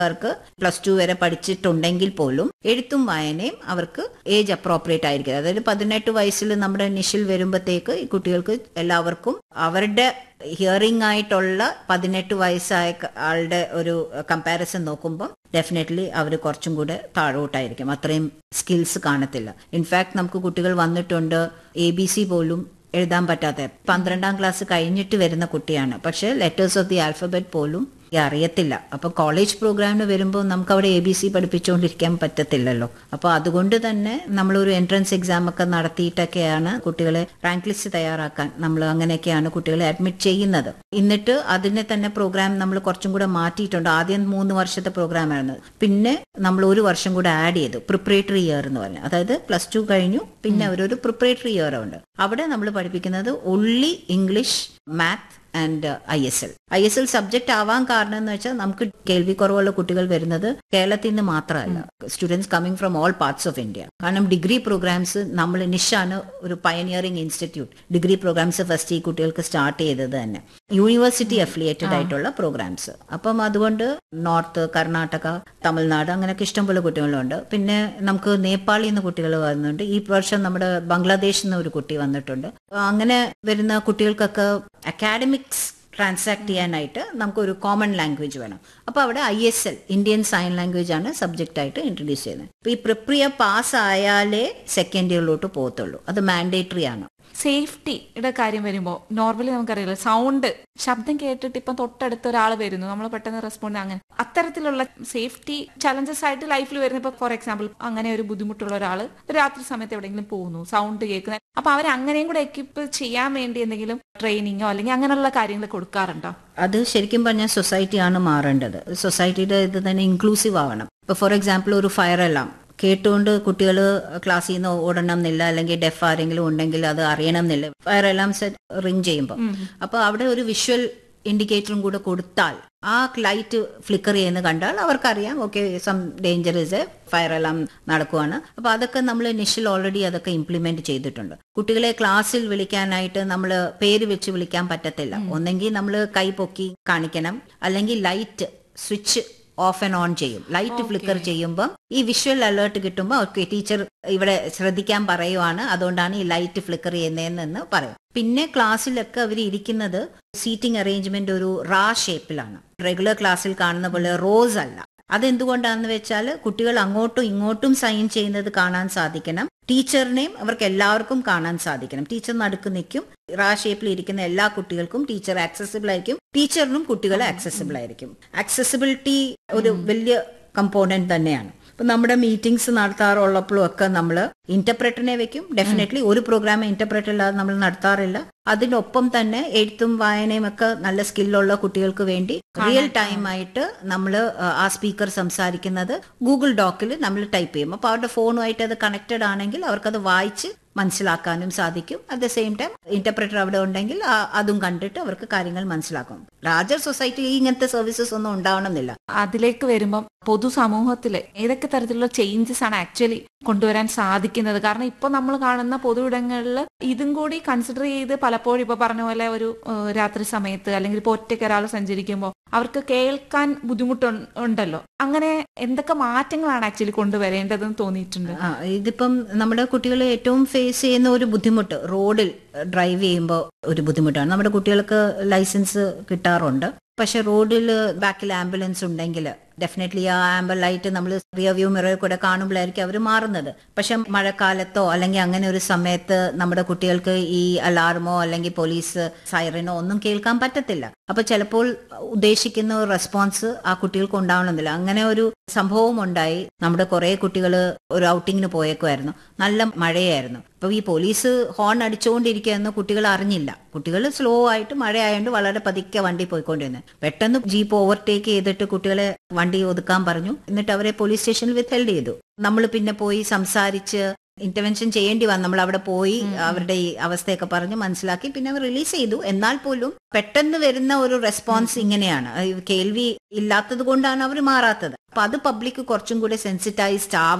അവർക്ക് plus two വരെ പഠിച്ചിട്ടുണ്ടെങ്കിൽ പോലും എഴുത്തും വായനയും അവർക്ക് ഏജ് അപ്രോപ്രിയേറ്റ് ആയിരിക്കും അതായത് പതിനെട്ട് വയസ്സിൽ നമ്മുടെ നിഷിൽ വരുമ്പോഴത്തേക്ക് ഈ കുട്ടികൾക്ക് എല്ലാവർക്കും അവരുടെ ഹിയറിംഗ് ആയിട്ടുള്ള പതിനെട്ട് വയസ്സായ ക- ആളുടെ ഒരു കമ്പാരിസൺ നോക്കുമ്പോൾ ഡെഫിനറ്റ്ലി അവർ കുറച്ചും കൂടെ താഴോട്ടായിരിക്കും അത്രയും സ്കിൽസ് കാണത്തില്ല ഇൻഫാക്ട് നമുക്ക് കുട്ടികൾ വന്നിട്ടുണ്ട് എ ബി സി പോലും എഴുതാൻ പറ്റാത്ത പന്ത്രണ്ടാം ക്ലാസ് കഴിഞ്ഞിട്ട് വരുന്ന കുട്ടിയാണ് പക്ഷെ ലെറ്റേഴ്സ് ഓഫ് ദി ആൽഫബറ്റ് പോലും ഈ അറിയത്തില്ല അപ്പൊ കോളേജ് പ്രോഗ്രാമിന് വരുമ്പോൾ നമുക്ക് അവിടെ എ ബി സി പഠിപ്പിച്ചുകൊണ്ടിരിക്കാൻ പറ്റത്തില്ലല്ലോ അപ്പൊ അതുകൊണ്ട് തന്നെ നമ്മളൊരു എൻട്രൻസ് എക്സാം ഒക്കെ നടത്തിയിട്ടൊക്കെയാണ് കുട്ടികളെ റാങ്ക് ലിസ്റ്റ് തയ്യാറാക്കാൻ നമ്മൾ അങ്ങനെയൊക്കെയാണ് കുട്ടികളെ അഡ്മിറ്റ് ചെയ്യുന്നത് എന്നിട്ട് അതിനെ തന്നെ പ്രോഗ്രാം നമ്മൾ കുറച്ചും കൂടെ മാറ്റിയിട്ടുണ്ട് ആദ്യം മൂന്ന് വർഷത്തെ പ്രോഗ്രാം ആയിരുന്നു പിന്നെ നമ്മൾ ഒരു വർഷം കൂടെ ആഡ് ചെയ്തു പ്രിപ്പറേറ്ററി ഇയർ എന്ന് പറഞ്ഞു അതായത് പ്ലസ് ടു കഴിഞ്ഞു പിന്നെ അവരൊരു പ്രിപ്പറേറ്ററി ഇയർ ഉണ്ട് അവിടെ നമ്മൾ പഠിപ്പിക്കുന്നത് only English math and I S L I S L subject ആവാൻ കാരണം എന്ന് വെച്ചാൽ നമുക്ക് കേൾവി കുറവുള്ള കുട്ടികൾ വരുന്നത് കേരളത്തിൽ നിന്ന് മാത്രമല്ല students coming from all parts of India കാരണം ഡിഗ്രി പ്രോഗ്രാംസ് നമ്മൾ നിഷാണ് ഒരു pioneering institute degree programmes first ഈ കുട്ടികൾക്ക് സ്റ്റാർട്ട് ചെയ്തത് തന്നെ യൂണിവേഴ്സിറ്റി അഫിലിയേറ്റഡ് ആയിട്ടുള്ള പ്രോഗ്രാംസ് അപ്പം അതുകൊണ്ട് നോർത്ത് കർണാടക തമിഴ്നാട് അങ്ങനെയൊക്കെ ഇഷ്ടംപോലെ കുട്ടികളുണ്ട് പിന്നെ നമുക്ക് നേപ്പാളിൽ നിന്ന് കുട്ടികൾ വരുന്നുണ്ട് ഈ വർഷം നമ്മുടെ ബംഗ്ലാദേശിൽ നിന്ന് ഒരു കുട്ടി വന്നിട്ടുണ്ട് അങ്ങനെ വരുന്ന കുട്ടികൾക്കൊക്കെ അക്കാഡമിക്സ് ട്രാൻസാക്ട് ചെയ്യാനായിട്ട് നമുക്കൊരു കോമൺ ലാംഗ്വേജ് വേണം അപ്പോൾ അവിടെ I S L Indian sign language ആണ് സബ്ജക്റ്റ് ആയിട്ട് ഇൻട്രൊഡ്യൂസ് ചെയ്യുന്നത് അപ്പോൾ ഈ പ്രക്രിയ പാസ് ആയാലേ സെക്കൻഡ് ഇയറിലോട്ട് പോകത്തുള്ളൂ അത് മാൻഡേറ്ററി ആണ് സേഫ്റ്റിയുടെ കാര്യം വരുമ്പോൾ നോർമലി നമുക്കറിയില്ല സൗണ്ട് ശബ്ദം കേട്ടിട്ട് ഇപ്പം തൊട്ടടുത്ത് ഒരാൾ വരുന്നു നമ്മൾ പെട്ടെന്ന് റെസ്പോണ്ട് അങ്ങനെ അത്തരത്തിലുള്ള സേഫ്റ്റി ചലഞ്ചസ് ആയിട്ട് ലൈഫിൽ വരുന്ന ഇപ്പൊ ഫോർ എക്സാമ്പിൾ അങ്ങനെ ഒരു ബുദ്ധിമുട്ടുള്ള ഒരാൾ രാത്രി സമയത്ത് എവിടെയെങ്കിലും പോകുന്നു സൗണ്ട് കേൾക്കുന്ന അപ്പൊ അവർ അങ്ങനെയും കൂടെ എക്യുപ്പ് ചെയ്യാൻ വേണ്ടി എന്തെങ്കിലും ട്രെയിനിങ്ങോ അല്ലെങ്കിൽ അങ്ങനെയുള്ള കാര്യങ്ങൾ കൊടുക്കാറുണ്ടോ അത് ശരിക്കും പറഞ്ഞാൽ സൊസൈറ്റിയാണ് മാറേണ്ടത് സൊസൈറ്റിയുടെ ഇത് തന്നെ ഇൻക്ലൂസീവ് ആവണം ഇപ്പൊ ഫോർ എക്സാമ്പിൾ ഒരു ഫയർ അലാം കേട്ടുകൊണ്ട് കുട്ടികൾ ക്ലാസ്സിൽ നിന്ന് ഓടണം എന്നില്ല അല്ലെങ്കിൽ ഡെഫ് ആരെങ്കിലും ഉണ്ടെങ്കിൽ അത് അറിയണം എന്നില്ല ഫയർ അലാംസ് റിങ് ചെയ്യുമ്പോൾ അപ്പൊ അവിടെ ഒരു വിഷ്വൽ ഇൻഡിക്കേറ്ററും കൂടെ കൊടുത്താൽ ആ ലൈറ്റ് ഫ്ലിക്കർ ചെയ്യുന്ന കണ്ടാൽ അവർക്കറിയാം okay some danger is a fire alarm നടക്കുവാണ് അപ്പൊ അതൊക്കെ നമ്മൾ നിഷിൽ ഓൾറെഡി അതൊക്കെ ഇംപ്ലിമെന്റ് ചെയ്തിട്ടുണ്ട് കുട്ടികളെ ക്ലാസ്സിൽ വിളിക്കാനായിട്ട് നമ്മൾ പേര് വെച്ച് വിളിക്കാൻ പറ്റത്തില്ല ഒന്നെങ്കിൽ നമ്മൾ കൈ പൊക്കി കാണിക്കണം അല്ലെങ്കിൽ light switch off and on ചെയ്യും ലൈറ്റ് ഫ്ലിക്കർ ചെയ്യുമ്പോൾ ഈ വിഷ്വൽ അലേർട്ട് കിട്ടുമ്പോൾ ഓക്കെ ടീച്ചർ ഇവിടെ ശ്രദ്ധിക്കാൻ പറയുവാണ് അതുകൊണ്ടാണ് ഈ ലൈറ്റ് ഫ്ലിക്കർ ചെയ്യുന്നതെന്ന് പറയും പിന്നെ ക്ലാസ്സിലൊക്കെ അവർ ഇരിക്കുന്നത് സീറ്റിംഗ് അറേഞ്ച്മെന്റ് ഒരു റാ ഷേപ്പിലാണ് റെഗുലർ ക്ലാസ്സിൽ കാണുന്ന പോലെ റോസ് അല്ല അതെന്തുകൊണ്ടാണെന്ന് വെച്ചാൽ കുട്ടികൾ അങ്ങോട്ടും ഇങ്ങോട്ടും സൈൻ ചെയ്യുന്നത് കാണാൻ സാധിക്കണം ടീച്ചറിനെയും അവർക്ക് എല്ലാവർക്കും കാണാൻ സാധിക്കണം ടീച്ചർ നടുക്ക് നിൽക്കും റാ ഷേപ്പിൽ ഇരിക്കുന്ന എല്ലാ കുട്ടികൾക്കും ടീച്ചർ ആക്സസിബിൾ ആയിരിക്കും ടീച്ചറിനും കുട്ടികളെ ആക്സസിബിൾ ആയിരിക്കും ആക്സസിബിലിറ്റി ഒരു വലിയ കമ്പോണന്റ് തന്നെയാണ് ഇപ്പൊ നമ്മുടെ മീറ്റിംഗ്സ് നടത്താറുള്ളപ്പോഴും ഒക്കെ നമ്മൾ ഇന്റർപ്രറ്ററിനെ വെക്കും ഡെഫിനറ്റ്ലി ഒരു പ്രോഗ്രാം ഇന്റർപ്രറ്റർ ഇല്ലാതെ നമ്മൾ നടത്താറില്ല അതിനൊപ്പം തന്നെ എഴുത്തും വായനയും ഒക്കെ നല്ല സ്കില്ലുള്ള കുട്ടികൾക്ക് വേണ്ടി റിയൽ ടൈം ആയിട്ട് നമ്മൾ ആ സ്പീക്കർ സംസാരിക്കുന്നത് ഗൂഗിൾ ഡോക്കിൽ നമ്മൾ ടൈപ്പ് ചെയ്യും അപ്പൊ അവരുടെ ഫോണുമായിട്ട് അത് കണക്റ്റഡ് ആണെങ്കിൽ അവർക്കത് വായിച്ച് മനസ്സിലാക്കാനും സാധിക്കും at the same time interpreter അവിടെ ഉണ്ടെങ്കിൽ ആ- അതും കണ്ടിട്ട് അവർക്ക് കാര്യങ്ങൾ മനസ്സിലാക്കും ലാർജർ സൊസൈറ്റി ഇങ്ങനത്തെ സർവീസസ് ഒന്നും ഉണ്ടാവണമെന്നില്ല അതിലേക്ക് വരുമ്പം പൊതുസമൂഹത്തിൽ ഏതൊക്കെ തരത്തിലുള്ള ചേഞ്ചസ് ആണ് ആക്ച്വലി കൊണ്ടുവരാൻ സാധിക്കുന്നത് കാരണം ഇപ്പൊ നമ്മൾ കാണുന്ന പൊതുവിടങ്ങളിൽ ഇതും കൂടി കൺസിഡർ ചെയ്ത് പലപ്പോഴും ഇപ്പൊ പറഞ്ഞ പോലെ ഒരു ഏഹ്, രാത്രി സമയത്ത് അല്ലെങ്കിൽ ഇപ്പൊ ഒറ്റയ്ക്ക് ഒരാൾ സഞ്ചരിക്കുമ്പോൾ അവർക്ക് കേൾക്കാൻ ബുദ്ധിമുട്ടുണ്ടല്ലോ അങ്ങനെ എന്തൊക്കെ മാറ്റങ്ങളാണ് ആക്ച്വലി കൊണ്ടുവരേണ്ടതെന്ന് തോന്നിയിട്ടുണ്ട് ആ ഇതിപ്പം നമ്മുടെ കുട്ടികൾ ഏറ്റവും ഫേസ് ചെയ്യുന്ന ഒരു ബുദ്ധിമുട്ട് റോഡിൽ ഡ്രൈവ് ചെയ്യുമ്പോൾ ഒരു ബുദ്ധിമുട്ടാണ് നമ്മുടെ കുട്ടികൾക്ക് ലൈസൻസ് കിട്ടാറുണ്ട് പക്ഷെ റോഡിൽ ബാക്കിൽ ആംബുലൻസ് ഉണ്ടെങ്കിൽ ഡെഫിനറ്റ്ലി ആ ആംബർ ലൈറ്റ് നമ്മൾ റിയർ വ്യൂ മിററിൽ കൂടെ കാണുമ്പോഴായിരിക്കും അവർ മാറുന്നത് പക്ഷെ മഴക്കാലത്തോ അല്ലെങ്കിൽ അങ്ങനെ ഒരു സമയത്ത് നമ്മുടെ കുട്ടികൾക്ക് ഈ അലാർമോ അല്ലെങ്കിൽ പോലീസ് സൈറനോ ഒന്നും കേൾക്കാൻ പറ്റത്തില്ല അപ്പൊ ചിലപ്പോൾ ഉദ്ദേശിക്കുന്ന ഒരു റെസ്പോൺസ് ആ കുട്ടികൾക്ക് ഉണ്ടാവണമെന്നില്ല അങ്ങനെ ഒരു സംഭവം ഉണ്ടായി നമ്മുടെ കുറെ കുട്ടികൾ ഒരു ഔട്ടിങ്ങിന് പോയേക്കുമായിരുന്നു നല്ല മഴയായിരുന്നു അപ്പൊ ഈ പോലീസ് ഹോൺ അടിച്ചുകൊണ്ടിരിക്കുകയെന്ന് കുട്ടികൾ അറിഞ്ഞില്ല കുട്ടികൾ സ്ലോ ആയിട്ട് മഴയായതുകൊണ്ട് വളരെ പതുക്കെ വണ്ടി പോയിക്കൊണ്ടിരുന്നത് പെട്ടെന്ന് ജീപ്പ് ഓവർടേക്ക് ചെയ്തിട്ട് കുട്ടികളെ വണ്ടി ഒതുക്കാൻ പറഞ്ഞു എന്നിട്ട് അവരെ പോലീസ് സ്റ്റേഷനിൽ വിത്ത്ഹെൽഡ് ചെയ്തു നമ്മൾ പിന്നെ പോയി സംസാരിച്ച് ഇന്റർവെൻഷൻ ചെയ്യേണ്ടി വന്നു നമ്മൾ അവിടെ പോയി അവരുടെ ഈ അവസ്ഥയൊക്കെ പറഞ്ഞ് മനസ്സിലാക്കി പിന്നെ അവർ റിലീസ് ചെയ്തു എന്നാൽ പോലും പെട്ടെന്ന് വരുന്ന ഒരു റെസ്പോൺസ് ഇങ്ങനെയാണ് അത് കേൾവി ഇല്ലാത്തത് കൊണ്ടാണ് അവർ മാറാത്തത് അപ്പൊ അത് പബ്ലിക് കുറച്ചും കൂടെ സെൻസിറ്റൈസ്ഡ് ആവണം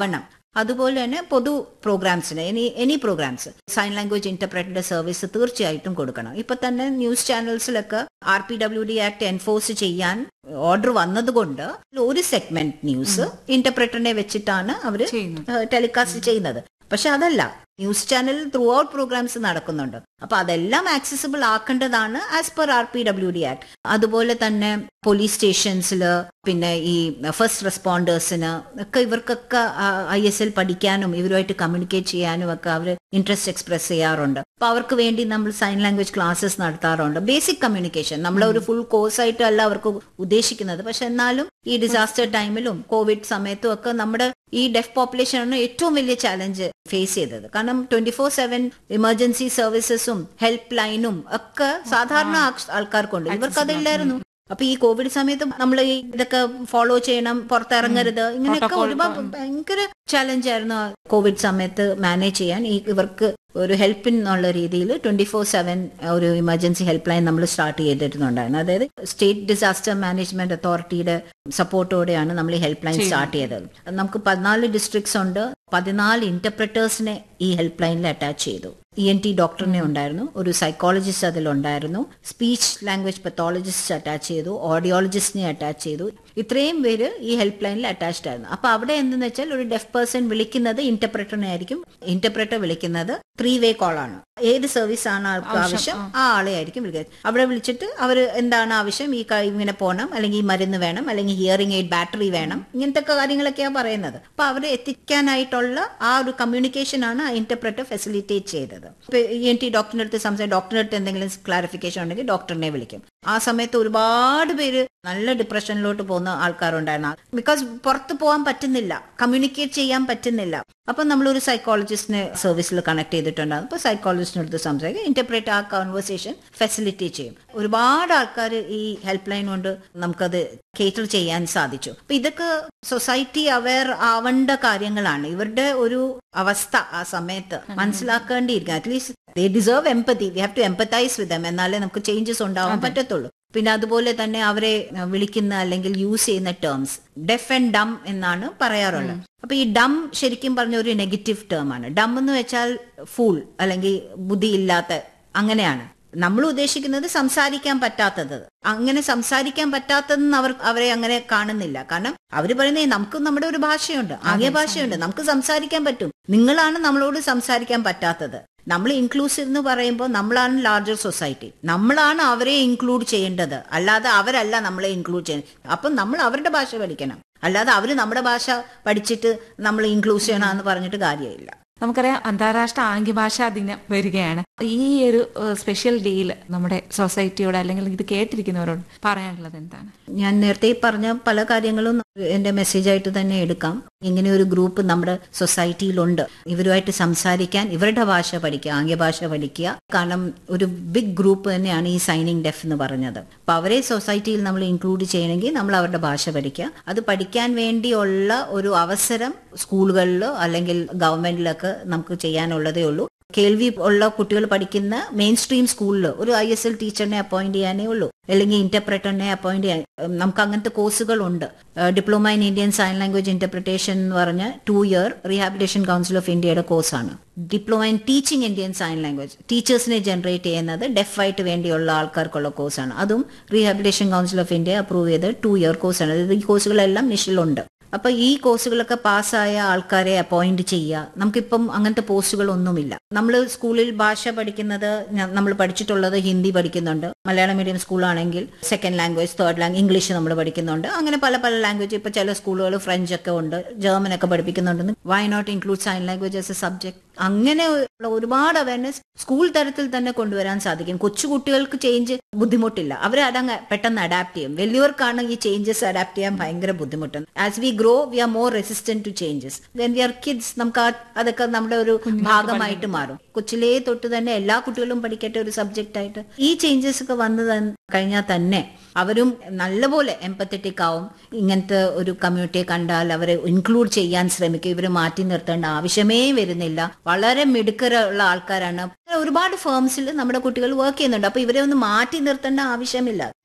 അതുപോലെ തന്നെ പൊതു പ്രോഗ്രാംസിന് any any programmes sign language ഇന്റർപ്രറ്ററുടെ സർവീസ് തീർച്ചയായിട്ടും കൊടുക്കണം ഇപ്പൊ തന്നെ ന്യൂസ് ചാനൽസിലൊക്കെ R P W D act enforce ചെയ്യാൻ ഓർഡർ വന്നതുകൊണ്ട് ഒരു സെഗ്മെന്റ് ന്യൂസ് ഇന്റർപ്രറ്ററിനെ വെച്ചിട്ടാണ് അവര് ചെയ്യുന്നത്. ടെലികാസ്റ്റ് ചെയ്യുന്നത് പക്ഷെ അതല്ല ന്യൂസ് ചാനലിൽ ത്രൂ ഔട്ട് പ്രോഗ്രാംസ് നടക്കുന്നുണ്ട് അപ്പൊ അതെല്ലാം ആക്സസിബിൾ ആക്കേണ്ടതാണ് as per R P W D act അതുപോലെ തന്നെ പോലീസ് സ്റ്റേഷൻസിൽ പിന്നെ ഈ ഫസ്റ്റ് റെസ്പോണ്ടേഴ്സിന് ഒക്കെ ഇവർക്കൊക്കെ ഐ എസ് എൽ പഠിക്കാനും ഇവരുമായിട്ട് കമ്മ്യൂണിക്കേറ്റ് ചെയ്യാനും ഒക്കെ അവർ ഇൻട്രസ്റ്റ് എക്സ്പ്രസ് ചെയ്യാറുണ്ട് അപ്പൊ അവർക്ക് വേണ്ടി നമ്മൾ സൈൻ ലാംഗ്വേജ് ക്ലാസ്സസ് നടത്താറുണ്ട് ബേസിക് കമ്മ്യൂണിക്കേഷൻ നമ്മൾ ഒരു ഫുൾ കോഴ്സ് ആയിട്ടല്ല അവർക്ക് ഉദ്ദേശിക്കുന്നത് പക്ഷെ എന്നാലും ഈ ഡിസാസ്റ്റർ ടൈമിലും കോവിഡ് സമയത്തും ഒക്കെ നമ്മുടെ ഈ ഡെഫ് പോപ്പുലേഷനാണ് ഏറ്റവും വലിയ ചാലഞ്ച് ഫേസ് ചെയ്തത് കാരണം ട്വന്റി ഫോർ സെവൻ എമർജൻസി സർവീസസും ഹെൽപ്പ് ലൈനും ഒക്കെ സാധാരണ ആൾക്കാ- ആൾക്കാർക്കുണ്ട് ഇവർക്ക് അതില്ലായിരുന്നു അപ്പൊ ഈ കോവിഡ് സമയത്ത് നമ്മൾ ഇതൊക്കെ ഫോളോ ചെയ്യണം പുറത്തിറങ്ങരുത് ഇങ്ങനെയൊക്കെ ഒരുപാട് ഭയങ്കര ചാലഞ്ച് ആയിരുന്നു ആ കോവിഡ് സമയത്ത് മാനേജ് ചെയ്യാൻ ഈ ഇവർക്ക് ഒരു ഹെൽപ്പിൻ എന്നുള്ള രീതിയിൽ ട്വന്റി ഫോർ സെവൻ ഒരു ഇമർജൻസി ഹെൽപ്പ് ലൈൻ നമ്മൾ സ്റ്റാർട്ട് ചെയ്തിട്ടുണ്ടായിരുന്നു അതായത് സ്റ്റേറ്റ് ഡിസാസ്റ്റർ മാനേജ്മെന്റ് അതോറിറ്റിയുടെ സപ്പോർട്ടോടെയാണ് നമ്മൾ ഈ ഹെൽപ്പ് ലൈൻ സ്റ്റാർട്ട് ചെയ്തത് നമുക്ക് പതിനാല് ഡിസ്ട്രിക്ട്സ് ഉണ്ട് പതിനാല് ഇന്റർപ്രറ്റേഴ്സിനെ ഈ ഹെൽപ്പ് ലൈനിൽ അറ്റാച്ച് ചെയ്തു ഇ എൻ ടി ഡോക്ടറിനെ ഉണ്ടായിരുന്നു ഒരു സൈക്കോളജിസ്റ്റ് അതിലുണ്ടായിരുന്നു സ്പീച്ച് ലാംഗ്വേജ് പത്തോളജിസ്റ്റ് അറ്റാച്ച് ചെയ്തു ഓഡിയോളജിസ്റ്റിനെ അറ്റാച്ച് ചെയ്തു ഇത്രയും പേര് ഈ ഹെൽപ്പ് ലൈനിൽ അറ്റാച്ച്ഡ് ആയിരുന്നു അപ്പൊ അവിടെ എന്തെന്ന് വെച്ചാൽ ഒരു ഡെഫ് പേഴ്സൺ വിളിക്കുന്നത് ഇന്റർപ്രറ്ററിനെ ആയിരിക്കും ഇന്റർപ്രറ്റർ വിളിക്കുന്നത് ത്രീ വേ കോൾ ആണ് ഏത് സർവീസ് ആണ് ആൾക്ക് ആവശ്യം ആ ആളെ ആയിരിക്കും വിളിക്കുന്നത് അവിടെ വിളിച്ചിട്ട് അവർ എന്താണ് ആവശ്യം ഈ ക- ഇങ്ങനെ പോകണം അല്ലെങ്കിൽ ഈ മരുന്ന് വേണം അല്ലെങ്കിൽ ഹിയറിംഗ് എയ്ഡ് ബാറ്ററി വേണം ഇങ്ങനത്തെ കാര്യങ്ങളൊക്കെയാണ് പറയുന്നത് അപ്പൊ അവരെ എത്തിക്കാനായിട്ടുള്ള ആ ഒരു കമ്മ്യൂണിക്കേഷൻ ആണ് ആ ഇന്റർപ്രറ്റർ ഫെസിലിറ്റേറ്റ് ചെയ്തത് ഇപ്പൊ ഇ എൻ ടി ഡോക്ടറിന്റെ അടുത്ത് സംസാരിക്കും ഡോക്ടറിന്റെ അടുത്ത് എന്തെങ്കിലും ക്ലാരിഫിക്കേഷൻ ഉണ്ടെങ്കിൽ ഡോക്ടറിനെ വിളിക്കും ആ സമയത്ത് ഒരുപാട് പേര് നല്ല ഡിപ്രഷനിലോട്ട് പോകുന്ന ആൾക്കാരുണ്ടായിരുന്നു ബിക്കോസ് പുറത്ത് പോകാൻ പറ്റുന്നില്ല കമ്മ്യൂണിക്കേറ്റ് ചെയ്യാൻ പറ്റുന്നില്ല അപ്പൊ നമ്മൾ ഒരു സൈക്കോളജിസ്റ്റിനെ സർവീസിൽ കണക്ട് ചെയ്തിട്ടുണ്ടാകും അപ്പൊ സൈക്കോളജിസ്റ്റിന്റെ അടുത്ത് സംസാരിക്കും ഇന്റർപ്രേറ്റ് ആ കോൺവെർസേഷൻ ഫെസിലിറ്റേറ്റ് ചെയ്യും ഒരുപാട് ആൾക്കാർ ഈ ഹെൽപ്പ് ലൈൻ കൊണ്ട് നമുക്കത് കേറ്റർ ചെയ്യാൻ സാധിച്ചു അപ്പൊ ഇതൊക്കെ സൊസൈറ്റി അവയർ ആവേണ്ട കാര്യങ്ങളാണ് ഇവരുടെ ഒരു അവസ്ഥ ആ സമയത്ത് മനസ്സിലാക്കേണ്ടിയിരിക്കും at least they deserve empathy we have to empathise with them എന്നാലേ നമുക്ക് ചേഞ്ചസ് ഉണ്ടാവാൻ പറ്റത്തുള്ളൂ പിന്നെ അതുപോലെ തന്നെ അവരെ അഹ്, വിളിക്കുന്ന അല്ലെങ്കിൽ യൂസ് ചെയ്യുന്ന ടേംസ് ഡെഫ് ആൻഡ് ഡം എന്നാണ് പറയാറുള്ളത് അപ്പൊ ഈ ഡം ശരിക്കും പറഞ്ഞ ഒരു നെഗറ്റീവ് ടേം ആണ് ഡം എന്ന് വെച്ചാൽ ഫൂൾ അല്ലെങ്കിൽ ബുദ്ധിയില്ലാത്ത അങ്ങനെയാണ് നമ്മൾ ഉദ്ദേശിക്കുന്നത് സംസാരിക്കാൻ പറ്റാത്തത് അങ്ങനെ സംസാരിക്കാൻ പറ്റാത്തതെന്ന് അവർ അവരെ അങ്ങനെ കാണുന്നില്ല കാരണം അവർ പറയുന്നത് നമുക്ക് നമ്മുടെ ഒരു ഭാഷയുണ്ട് ആംഗ്യ ഭാഷയുണ്ട് നമുക്ക് സംസാരിക്കാൻ പറ്റും നിങ്ങളാണ് നമ്മളോട് സംസാരിക്കാൻ പറ്റാത്തത് നമ്മൾ ഇൻക്ലൂസീവ് എന്ന് പറയുമ്പോൾ നമ്മളാണ് ലാർജർ സൊസൈറ്റി നമ്മളാണ് അവരെ ഇൻക്ലൂഡ് ചെയ്യേണ്ടത് അല്ലാതെ അവരല്ല നമ്മളെ ഇൻക്ലൂഡ് ചെയ്യുന്നത് അപ്പം നമ്മൾ അവരുടെ ഭാഷ പഠിക്കണം അല്ലാതെ അവർ നമ്മുടെ ഭാഷ പഠിച്ചിട്ട് നമ്മൾ ഇൻക്ലൂസ് ചെയ്യണമെന്ന് പറഞ്ഞിട്ട് കാര്യമില്ല നമുക്കറിയാം അന്താരാഷ്ട്ര ആംഗ്യഭാഷാ ദിനം വരികയാണ് ഈ ഒരു സ്പെഷ്യൽ ഡേയിൽ നമ്മുടെ സൊസൈറ്റിയോട് അല്ലെങ്കിൽ ഇത് കേട്ടിരിക്കുന്നവരോട് പറയാനുള്ളത് എന്താണ് ഞാൻ നേരത്തെ പറഞ്ഞ പല കാര്യങ്ങളും എന്റെ മെസ്സേജ് ആയിട്ട് തന്നെ എടുക്കാം ഇങ്ങനെ ഒരു ഗ്രൂപ്പ് നമ്മുടെ സൊസൈറ്റിയിലുണ്ട് ഇവരുമായിട്ട് സംസാരിക്കാൻ ഇവരുടെ ഭാഷ പഠിക്കുക ആംഗ്യഭാഷ പഠിക്കുക കാരണം ഒരു ബിഗ് ഗ്രൂപ്പ് തന്നെയാണ് ഈ സൈനിങ് ഡെഫ് എന്ന് പറഞ്ഞത് അപ്പൊ അവരെ സൊസൈറ്റിയിൽ നമ്മൾ ഇൻക്ലൂഡ് ചെയ്യണമെങ്കിൽ നമ്മൾ അവരുടെ ഭാഷ പഠിക്കുക അത് പഠിക്കാൻ വേണ്ടിയുള്ള ഒരു അവസരം സ്കൂളുകളിലോ അല്ലെങ്കിൽ ഗവൺമെന്റിലൊക്കെ നമുക്ക് ചെയ്യാനുള്ളതേ ഉള്ളൂ കേൾവി ഉള്ള കുട്ടികൾ പഠിക്കുന്ന മെയിൻ സ്ട്രീം സ്കൂളിൽ ഒരു ഐ എസ് എൽ ടീച്ചറിനെ അപ്പോയിന്റ് ചെയ്യാനേ ഉള്ളൂ അല്ലെങ്കിൽ ഇന്റർപ്രറ്ററിനെ അപ്പോയിന്റ് ചെയ്യാൻ ഉം, നമുക്ക് അങ്ങനത്തെ കോഴ്സുകളുണ്ട് diploma in Indian sign language interpretation എന്ന് പറഞ്ഞ two year rehabilitation council of ഇന്ത്യയുടെ കോഴ്സാണ് diploma in teaching Indian sign language ടീച്ചേഴ്സിനെ ജനറേറ്റ് ചെയ്യുന്നത് ഡെഫ് ആയിട്ട് വേണ്ടിയുള്ള ആൾക്കാർക്കുള്ള കോഴ്സാണ് അതും rehabilitation council of India approve ചെയ്ത ടു ഇയർ കോഴ്സാണ് അതായത് ഈ കോഴ്സുകളെല്ലാം നിഷിലുണ്ട് അപ്പൊ ഈ കോഴ്സുകളൊക്കെ പാസ്സായ ആൾക്കാരെ അപ്പോയിന്റ് ചെയ്യുക നമുക്കിപ്പം അങ്ങനത്തെ പോസ്റ്റുകളൊന്നുമില്ല നമ്മൾ സ്കൂളിൽ ഭാഷ പഠിക്കുന്നത് നമ്മൾ പഠിച്ചിട്ടുള്ളത് ഹിന്ദി പഠിക്കുന്നുണ്ട് മലയാളം മീഡിയം സ്കൂളാണെങ്കിൽ second language third language English നമ്മൾ പഠിക്കുന്നുണ്ട് അങ്ങനെ പല പല ലാംഗ്വേജ് ഇപ്പൊ ചില സ്കൂളുകൾ ഫ്രഞ്ച് ഒക്കെ ഉണ്ട് ജർമ്മൻ ഒക്കെ പഠിപ്പിക്കുന്നുണ്ട് why not include sign language as a subject അങ്ങനെ ഉള്ള ഒരുപാട് അവയർനെസ് സ്കൂൾ തലത്തിൽ തന്നെ കൊണ്ടുവരാൻ സാധിക്കും കൊച്ചു കുട്ടികൾക്ക് ചേഞ്ച് ബുദ്ധിമുട്ടില്ല അവർ അതങ്ങ് പെട്ടെന്ന് അഡാപ്റ്റ് ചെയ്യും വലിയവർക്കാണ് ഈ ചേഞ്ചസ് അഡാപ്റ്റ് ചെയ്യാൻ ഭയങ്കര ബുദ്ധിമുട്ട് as we grow we are more resistant to changes when we are kids നമുക്ക് ആ- അതൊക്കെ നമ്മുടെ ഒരു ഭാഗമായിട്ട് മാറും കൊച്ചിലേ തൊട്ട് തന്നെ എല്ലാ കുട്ടികളും പഠിക്കട്ടെ ഒരു സബ്ജക്റ്റ് ആയിട്ട് ഈ ചേഞ്ചസ് ഒക്കെ വന്നു തൻ- കഴിഞ്ഞാൽ തന്നെ അവരും നല്ലപോലെ എംപത്തറ്റിക് ആവും ഇങ്ങനത്തെ ഒരു കമ്മ്യൂണിറ്റിയെ കണ്ടാൽ അവരെ ഇൻക്ലൂഡ് ചെയ്യാൻ ശ്രമിക്കും ഇവർ മാറ്റി നിർത്തേണ്ട ആവശ്യമേ വരുന്നില്ല വളരെ മിടുക്കരുള്ള ആൾക്കാരാണ് ഒരുപാട് ഫേംസിൽ നമ്മുടെ കുട്ടികൾ വർക്ക് ചെയ്യുന്നുണ്ട് അപ്പൊ ഇവരെ ഒന്ന് മാറ്റി നിർത്തേണ്ട ആവശ്യമില്ല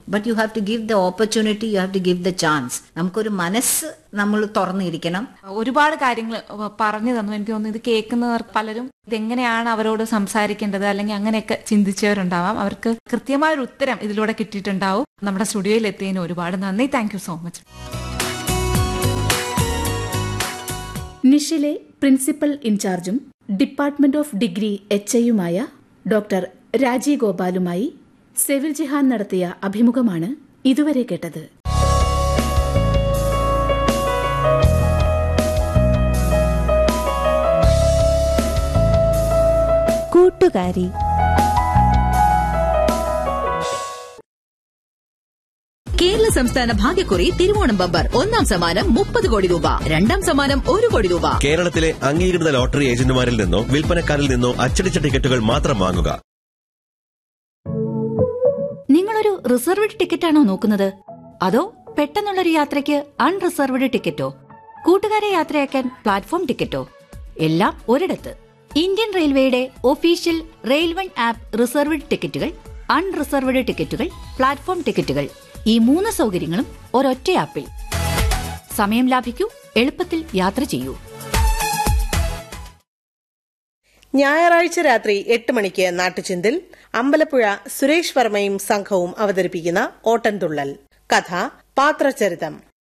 but you have to give the opportunity you have to give the chance നമുക്കൊരു മനസ്സ് നമ്മൾ തുറന്നിരിക്കണം ഒരുപാട് കാര്യങ്ങൾ പറഞ്ഞു തന്നു എനിക്ക് തോന്നുന്നു ഇത് കേൾക്കുന്നവർ പലരും ഇതെങ്ങനെയാണ് അവരോട് സംസാരിക്കേണ്ടത് അല്ലെങ്കിൽ അങ്ങനെയൊക്കെ ചിന്തിച്ചവരുണ്ടാവാം അവർക്ക് കൃത്യമായ ഒരു ഉത്തരം ഇതിലൂടെ കിട്ടിയിട്ടുണ്ടാവും നമ്മുടെ സ്റ്റുഡിയോയിൽ എത്തിയതിന് ഒരുപാട് നന്ദി താങ്ക് യു സോ മച്ച് നിഷിലെ പ്രിൻസിപ്പൽ ഇൻചാർജും ഡിപ്പാർട്ട്മെന്റ് ഓഫ് ഡിഗ്രി എച്ച് ഐയുമായ ഡോക്ടർ രാജീവ് ഗോപാലുമായി സെവിൽ ജിഹാൻ നടത്തിയ അഭിമുഖമാണ് ഇതുവരെ കേട്ടത് കൂട്ടുകാരി കേരള സംസ്ഥാന ഭാഗ്യക്കുറി തിരുവോണം ബമ്പർ ഒന്നാം സമ്മാനം മുപ്പത് കോടി രൂപ രണ്ടാം സമ്മാനം ഒരു കോടി രൂപ കേരളത്തിലെ അംഗീകൃത ലോട്ടറി ഏജന്റുമാരിൽ നിന്നോ വിൽപ്പനക്കാരിൽ നിന്നോ അച്ചടിച്ച ടിക്കറ്റുകൾ മാത്രം വാങ്ങുക നിങ്ങളൊരു റിസർവ്ഡ് ടിക്കറ്റാണോ നോക്കുന്നത് അതോ പെട്ടെന്നുള്ളൊരു യാത്രയ്ക്ക് അൺറിസർവ്ഡ് ടിക്കറ്റോ കൂട്ടുകാരെ യാത്രയാക്കാൻ പ്ലാറ്റ്ഫോം ടിക്കറ്റോ എല്ലാം ഒരിടത്ത് ഇന്ത്യൻ റെയിൽവേയുടെ ഒഫീഷ്യൽ റെയിൽവൺ ആപ്പ് റിസർവ്ഡ് ടിക്കറ്റുകൾ അൺറിസർവ്ഡ് ടിക്കറ്റുകൾ പ്ലാറ്റ്ഫോം ടിക്കറ്റുകൾ ഈ മൂന്ന് സൗകര്യങ്ങളും ഒരൊറ്റ ആപ്പിൽ സമയം ലാഭിക്കൂ എളുപ്പത്തിൽ യാത്ര ചെയ്യൂ ഞായറാഴ്ച രാത്രി എട്ട് മണിക്ക് നാട്ടുചിന്തിൽ അമ്പലപ്പുഴ സുരേഷ് വർമ്മയും സംഘവും അവതരിപ്പിക്കുന്ന ഓട്ടൻതുള്ളൽ കഥ പാത്രചരിതം